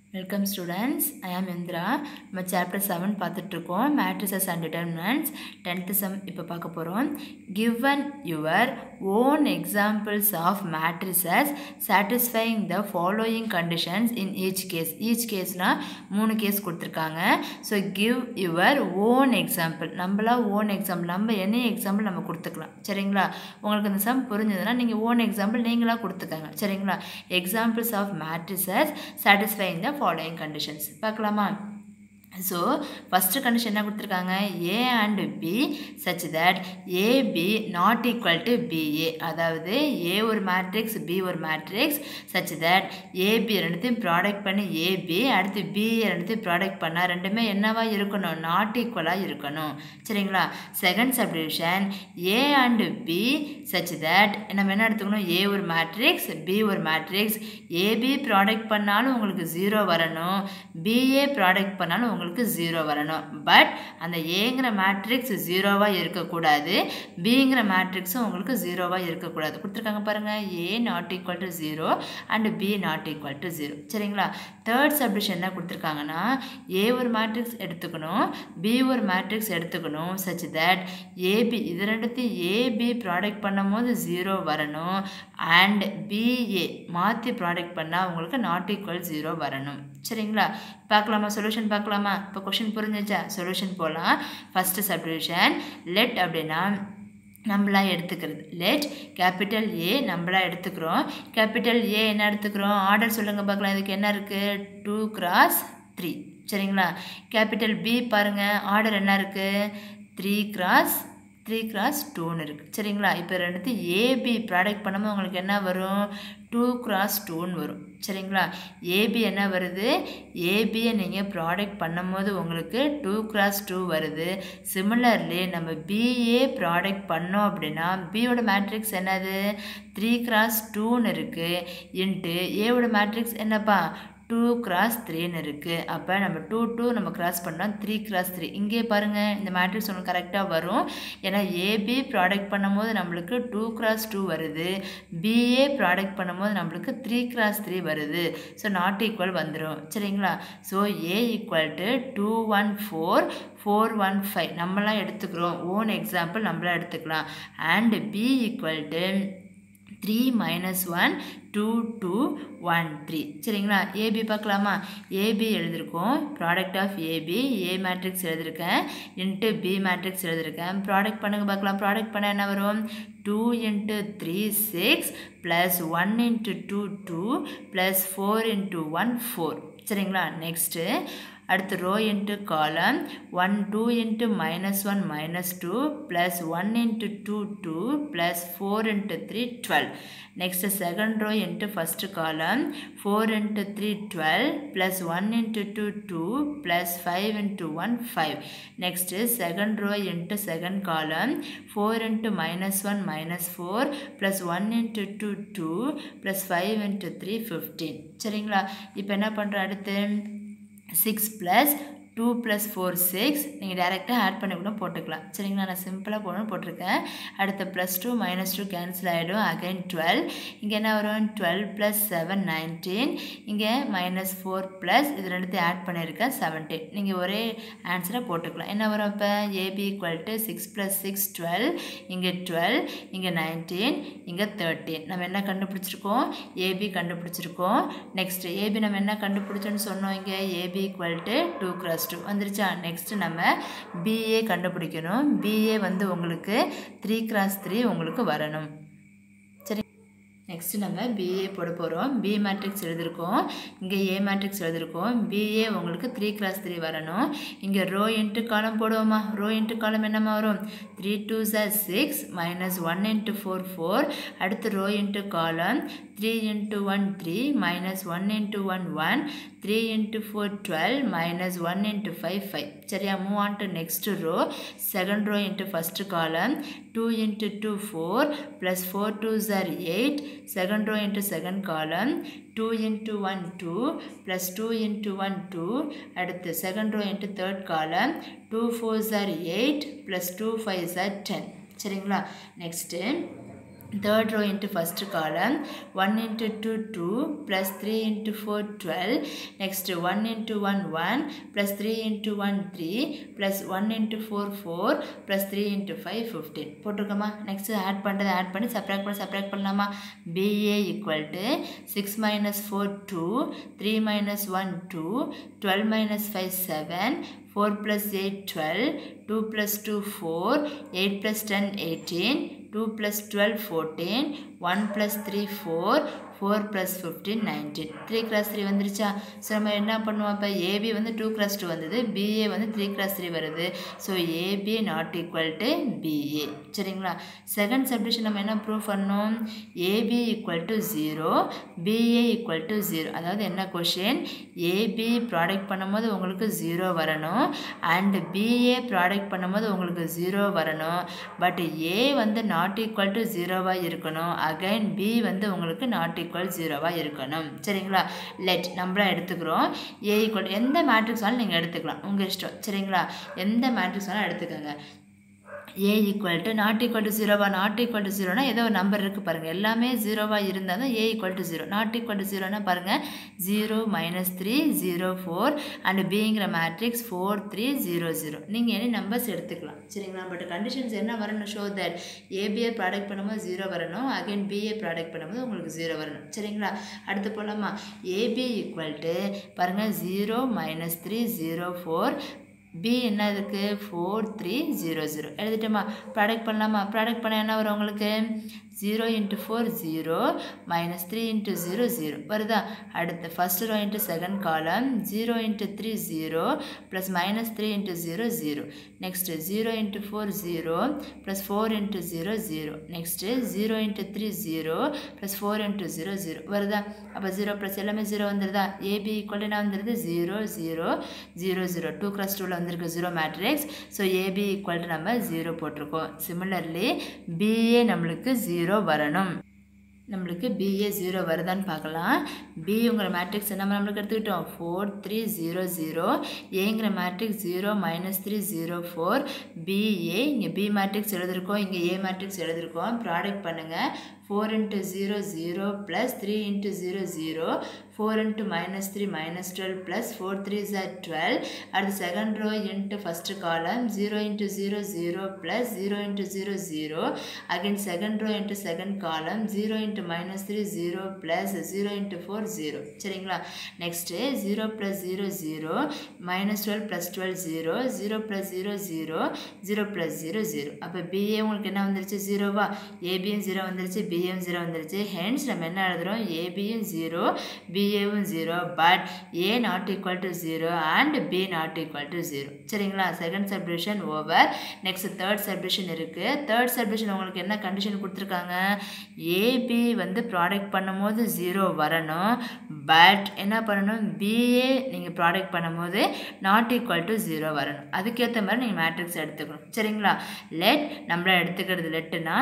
welcome students I am Indira நம்ம chapter seven பார்த்துட்ருக்கோம் matrices and determinants tenth sum இப்போ பார்க்க போகிறோம் given your own examples of matrices satisfying the following conditions in each case each கேஸ்னால் மூணு case கொடுத்துருக்காங்க so give your own example நம்மளா own example நம்ம என்ன எக்ஸாம்பிள் நம்ம கொடுத்துக்கலாம் சரிங்களா உங்களுக்கு இந்த சம் புரிஞ்சதுன்னா நீங்கள் ஓன் எக்ஸாம்பிள் நீங்களாக கொடுத்துக்கங்க சரிங்களா examples of matrices satisfying the following conditions பார்க்கலாமா ஸோ ஃபஸ்ட்டு கண்டிஷன் என்ன கொடுத்துருக்காங்க A and B such that AB not equal to BA அதாவது ஏ ஒரு மேட்ரிக்ஸ் பி ஒரு மேட்ரிக்ஸ் சச் தட் ஏபி ரெண்டுத்தையும் ப்ராடக்ட் பண்ணி ஏபி அடுத்து பிஏ ரெண்டுத்தையும் ப்ராடக்ட் பண்ணால் ரெண்டுமே என்னவா இருக்கணும் நாட் ஈக்குவலாக இருக்கணும் சரிங்களா second subdivision A and B such that நம்ம என்ன எடுத்துக்கணும் ஏ ஒரு மேட்ரிக்ஸ் பி ஒரு மேட்ரிக்ஸ் ஏபி ப்ராடக்ட் பண்ணாலும் உங்களுக்கு ஜீரோ வரணும் பிஏ ப்ராடக்ட் பண்ணாலும் உங்களுக்கு ஜீரோ வரணும் பட் அந்த ஏங்கிற மேட்ரிக்ஸ் ஜீரோவாக இருக்கக்கூடாது பிங்கிற மேட்ரிக்ஸும் உங்களுக்கு ஜீரோவாக இருக்கக்கூடாது கொடுத்துருக்காங்க பாருங்கள் A not equal to zero and B not equal to zero சரிங்களா தேர்ட் சப்டிஷன் என்ன கொடுத்துருக்காங்கன்னா ஏ ஒரு மேட்ரிக்ஸ் எடுத்துக்கணும் பி ஒரு மேட்ரிக்ஸ் எடுத்துக்கணும் சச் தட் ஏபி இது ரெண்டுத்தையும் ஏபி ப்ராடக்ட் பண்ணும் போது ஜீரோ வரணும் அண்ட் பிஏ மாற்றி ப்ராடக்ட் பண்ணால் உங்களுக்கு நாட் ஈக்குவல் ஜீரோ வரணும் சரிங்களா பார்க்கலாமா சொல்யூஷன் பார்க்கலாமா இப்போ கொஷின் புரிஞ்சிச்சா சொல்யூஷன் போகலாம் ஃபஸ்ட்டு சப்டிவிஷன் லெட் அப்படின்னா நம்மளா எடுத்துக்கிறது லெட் கேபிட்டல் ஏ நம்மளா எடுத்துக்கிறோம் கேபிட்டல் ஏ என்ன எடுத்துக்கிறோம் ஆர்டர் சொல்லுங்கள் பார்க்கலாம் இதுக்கு என்ன இருக்குது டூ கிராஸ் த்ரீ சரிங்களா கேபிட்டல் பி பாருங்கள் ஆர்டர் என்ன இருக்குது த்ரீ கிராஸ் த்ரீ கிராஸ் டூன்னு இருக்குது சரிங்களா இப்போ ரெண்டுத்து ஏபி ப்ராடக்ட் பண்ணும்போது உங்களுக்கு என்ன வரும் டூ கிராஸ் டூன்னு வரும் சரிங்களா ஏபி என்ன வருது ஏபியை நீங்கள் ப்ராடக்ட் பண்ணும்போது உங்களுக்கு டூ கிராஸ் டூ வருது சிமிலர்லி நம்ம பிஏ ப்ராடக்ட் பண்ணோம் அப்படின்னா பியோட மேட்ரிக்ஸ் என்னது த்ரீ கிராஸ் டூன்னு இருக்குது இன்ட்டு ஏவோட மேட்ரிக்ஸ் என்னப்பா டூ கிராஸ் த்ரீன்னு இருக்குது அப்போ நம்ம டூ டூ நம்ம கிராஸ் பண்ணோம் த்ரீ கிராஸ் த்ரீ இங்கே பாருங்கள் இந்த மேட்ரிக்ஸ் ஒன்று கரெக்டாக வரும் ஏன்னா ஏபி ப்ராடக்ட் பண்ணும்போது நம்மளுக்கு டூ கிராஸ் டூ வருது பிஏ ப்ராடக்ட் பண்ணும்போது நம்மளுக்கு த்ரீ கிராஸ் த்ரீ வருது ஸோ நாட் ஈக்குவல் வந்துடும் சரிங்களா so A equal to two one four four one five நம்மளாம் எடுத்துக்கிறோம் ஓன் எக்ஸாம்பிள் நம்மளாம் எடுத்துக்கலாம் and B equal to three minus one two two one three சரிங்களா ஏபி பார்க்கலாமா ஏபி எழுதியிருக்கோம் product of AB A matrix எழுதியிருக்கேன் இன்ட்டு பி மேட்ரிக்ஸ் எழுதியிருக்கேன் product பண்ணுங்க பார்க்கலாம் ப்ராடக்ட் பண்ண என்ன வரும் two into three six plus one into two two plus four into one four சரிங்களா நெக்ஸ்ட்டு அடுத்து row into column one two into minus one minus two plus one into two two plus four into three twelve next second row into first column four into three twelve plus one into two two plus five into one five next second row into second column four into minus one minus four plus one into two two plus five into three fifteen சரிங்களா இப்போ என்ன பண்ணுறோம் அடுத்து six plus two plus four six நீங்கள் டேரெக்டாக add பண்ணி கூட போட்டுக்கலாம் சரிங்களா நான் சிம்பிளாக போடணும் போட்டிருக்கேன் அடுத்து plus two minus two cancel ஆகிடும் அகைன் டுவெல் இங்கே என்ன வரும் டுவெல் ப்ளஸ் செவன் நைன்டீன் இங்கே மைனஸ் ஃபோர் ப்ளஸ் இது ரெண்டுத்தையும் ஆட் பண்ணியிருக்கேன் செவன்டீன் நீங்கள் ஒரே ஆன்சரை போட்டுக்கலாம் என்ன வரும் இப்போ AB equal to six plus six twelve இங்கே டுவெல் இங்கே நைன்டீன் இங்கே தேர்ட்டீன் நம்ம என்ன கண்டுபிடிச்சிருக்கோம் ஏபி கண்டுபிடிச்சிருக்கோம் நெக்ஸ்ட் ஏபி நம்ம என்ன கண்டுபிடிச்சோன்னு சொன்னோம் இங்கே AB equal to two cross two வந்துருச்சா நெக்ஸ்ட்டு நம்ம பிஏ கண்டுபிடிக்கணும் பிஏ வந்து உங்களுக்கு த்ரீ கிராஸ் த்ரீ உங்களுக்கு வரணும் சரி நெக்ஸ்ட்டு நம்ம பிஏ போட போகிறோம் பி மேட்ரிக்ஸ் எழுதியிருக்கோம் இங்கே ஏ மேட்ரிக்ஸ் எழுதியிருக்கோம் பிஏ உங்களுக்கு த்ரீ கிளாஸ் த்ரீ வரணும் இங்கே ரோ இன்ட்டு காலம் போடுவோமா ரோ இன்ட்டு காலம் என்னம்மா வரும் three twos are six minus one into four four அடுத்து row into column three into one three minus one into one one three into four twelve minus one into five five சரியா move on to next row second row into first column two into two four plus four twos are eight second row into second column 2 into 1 2 plus 2 into 1 2 அடுத்து second row into third column 2 4s are 8 plus 2 5s are 10 சரிங்களா next third row into first column 1 into 2 2 plus 3 into 4 12 next 1 into 1 1 plus 3 into 1 3 plus 1 into 4 4 plus 3 into 5 15 போட்டிருக்கோமா next add பண்ணுறது add பண்ணி subtract பண்ணி subtract பண்ணலாமா BA equal to six minus four two three minus one two twelve minus five seven 4 plus 8 12 2 plus 2 4 8 plus 10 18 2 plus 12 14 1 plus 3 4 four plus fifteen nineteen three cross three வந்துருச்சா so நம்ம என்ன பண்ணுவோம் இப்போ AB வந்து two cross two வந்தது BA வந்து three cross three வருது so AB not equal to BA சரிங்களா செகண்ட் சப்டிஷன் நம்ம என்ன ப்ரூவ் பண்ணோம் AB equal to zero BA equal to zero அதாவது என்ன கொஷின் ஏபி ப்ராடக்ட் பண்ணும்போது உங்களுக்கு ஜீரோ வரணும் அண்ட் பிஏ ப்ராடக்ட் பண்ணும்போது உங்களுக்கு ஜீரோ வரணும் பட் ஏ வந்து நாட் ஈக்குவல் டு ஜீரோவாக இருக்கணும் அகைன் பி வந்து உங்களுக்கு நாட் ஈக்குவல் ஜீரோவாக இருக்கணும் சரிங்களா லெட் நம்மளாம் எடுத்துக்கிறோம் ஏ ஈக்குவல் எந்த மேட்ரிக்ஸ் வேணாலும் நீங்கள் எடுத்துக்கலாம் உங்கள் இஷ்டம் சரிங்களா எந்த மேட்ரிக்ஸ் வேணாலும் எடுத்துக்கோங்க A equal to not equal to ஜீரோவா நாட் ஈக்குவல் டு ஜீரோனா ஏதோ ஒரு நம்பர் இருக்குது பாருங்கள் எல்லாமே ஜீரோவாக இருந்தால் தான் A equal to zero not equal to ஜீரோனா பாருங்கள் zero minus three zero four and பிங்கிற matrix four three zero zero நீங்கள் எனி நம்பர்ஸ் எடுத்துக்கலாம் சரிங்களா பட் கண்டிஷன்ஸ் என்ன வரணும் ஷோ தட் ஏபிஏ ப்ராடக்ட் பண்ணும்போது ஜீரோ வரணும் அகைன் பிஏ ப்ராடக்ட் பண்ணும்போது உங்களுக்கு ஜீரோ வரணும் சரிங்களா அடுத்து போகலாமா ஏபி ஈக்குவல் டு பாருங்கள் zero minus three zero four B என்ன இருக்குது ஃபோர் த்ரீ ஜீரோ ஜீரோ எழுதிட்டோமா ப்ராடக்ட் பண்ணலாமா ப்ராடக்ட் பண்ண என்ன வரும் உங்களுக்கு zero into four zero minus three into zero zero வருதா அடுத்து first row into second column zero into three zero plus minus three into zero zero next zero into four zero plus four into zero zero next zero into three zero plus four into zero zero வருதா அப்போ zero plus எல்லாமே zero வந்துடுதா AB equal என்ன வந்துடுது zero zero zero zero two cross டூவில் வந்திருக்கு zero matrix so AB equal to நம்ம zero போட்டிருக்கோம் சிமிலர்லி பிஏ நம்மளுக்கு ஜீரோ வரணும் நம்மளுக்கு பிஏ ஜீரோ வருதான்னு பார்க்கலாம் பிங்கிற மேட்ரிக்ஸ் நம்ம நம்மளுக்கு எடுத்துக்கிட்டோம் ஃபோர் த்ரீ ஜீரோ ஜீரோ ஏங்கிற matrix zero minus three zero four BA இங்கே பி மேட்ரிக்ஸ் எழுதிருக்கோம் இங்கே ஏ மேட்ரிக்ஸ் எழுதிருக்கோம் ப்ராடக்ட் பண்ணுங்கள் four into zero zero plus three into zero zero four into minus three minus twelve plus four threes are twelve அடுத்து second row into first column zero into zero zero plus zero into zero zero again second row into second column zero into minus three zero plus zero into four zero சரிங்களா next zero plus zero zero minus twelve plus twelve zero zero plus zero zero zero plus zero zero அப்போ பிஏ உங்களுக்கு என்ன வந்துருச்சு ஜீரோவா ஏபியும் zero வந்துருச்சு பிஏவும் zero வந்துருச்சு hence நம்ம என்ன எழுதுகிறோம் ஏபியும் ஜீரோ பிஏவும் zero but A not equal to zero and B not equal to zero சரிங்களா second subdivision over next third subdivision இருக்குது தேர்ட் சப்டிஷன் உங்களுக்கு என்ன கண்டிஷன் கொடுத்துருக்காங்க ஏபி வந்து ப்ராடக்ட் பண்ணும்போது ஜீரோ வரணும் பட் என்ன பண்ணணும் பிஏ நீங்கள் ப்ராடக்ட் பண்ணும்போது நாட் ஈக்குவல் டு ஜீரோ வரணும் அதுக்கேற்ற மாதிரி நீங்கள் மேட்ரிக்ஸ் எடுத்துக்கணும் சரிங்களா லெட் நம்மள எடுத்துக்கிறது லெட்டுனா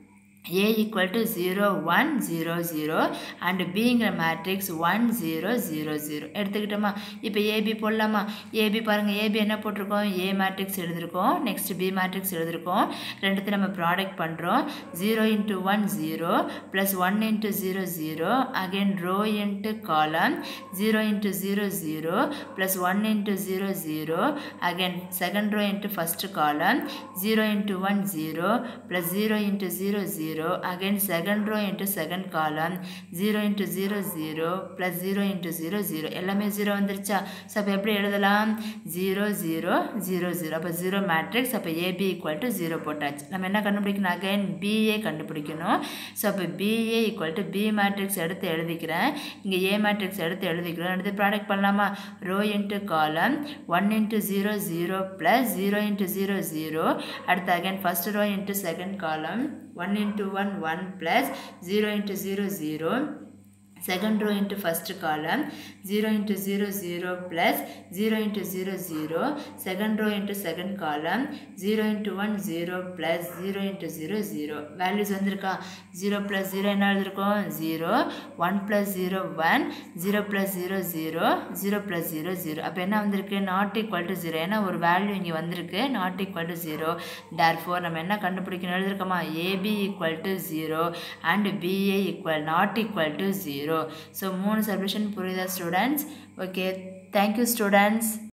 A equal to 0, 1, 0, 0 and Bங்கிற matrix one zero zero zero எடுத்துக்கிட்டோமா இப்போ ஏபி போடலாமா ஏபி பாருங்கள் ஏபி என்ன போட்டிருக்கோம் ஏ மேட்ரிக்ஸ் எழுதிருக்கோம் நெக்ஸ்ட் பி மேட்ரிக்ஸ் எழுதிருக்கோம் ரெண்டுத்தையும் நம்ம ப்ராடக்ட் பண்ணுறோம் zero into one zero plus one into zero zero again row into column zero into zero zero plus one into zero zero again second row into first column zero into one zero plus zero into zero zero again second row into second column zero into zero zero plus zero into zero zero எல்லாமே zero வந்துருச்சா so அப்போ எப்படி எழுதலாம் zero zero zero zero அப்போ zero matrix அப்போ AB equal to zero போட்டாச்சு நம்ம என்ன கண்டுபிடிக்கணும் அகைன் பிஏ கண்டுபிடிக்கணும் ஸோ அப்போ BA equal to B matrix எடுத்து எழுதிக்கிறேன் இங்கே ஏ மேட்ரிக்ஸ் எடுத்து எழுதிக்கிறோம் எடுத்து ப்ராடக்ட் பண்ணலாமா row into column one into zero zero plus zero into zero zero அடுத்து again first row into second column one into one one plus zero into zero zero second row into first column 0 into 0 0 plus 0 into 0 0 second row into second column 0 into 1 0 plus 0 into 0 0 values வந்திருக்கா 0 plus 0 என்ன எழுதிருக்கோம் 0 1 plus 0 1 0 plus 0 0 0 plus 0 0 அப்போ என்ன வந்திருக்கு not equal to zero ஏன்னா ஒரு value இங்கே வந்திருக்கு not equal to zero therefore நம்ம என்ன கண்டுபிடிக்கணும் எழுதிருக்கோமா AB equal to zero and BA equal not equal to zero so மூணு சப்டிஷன் புரியுதா ஸ்டூடெண்ட்ஸ் ஓகே தேங்க்யூ ஸ்டூடெண்ட்ஸ்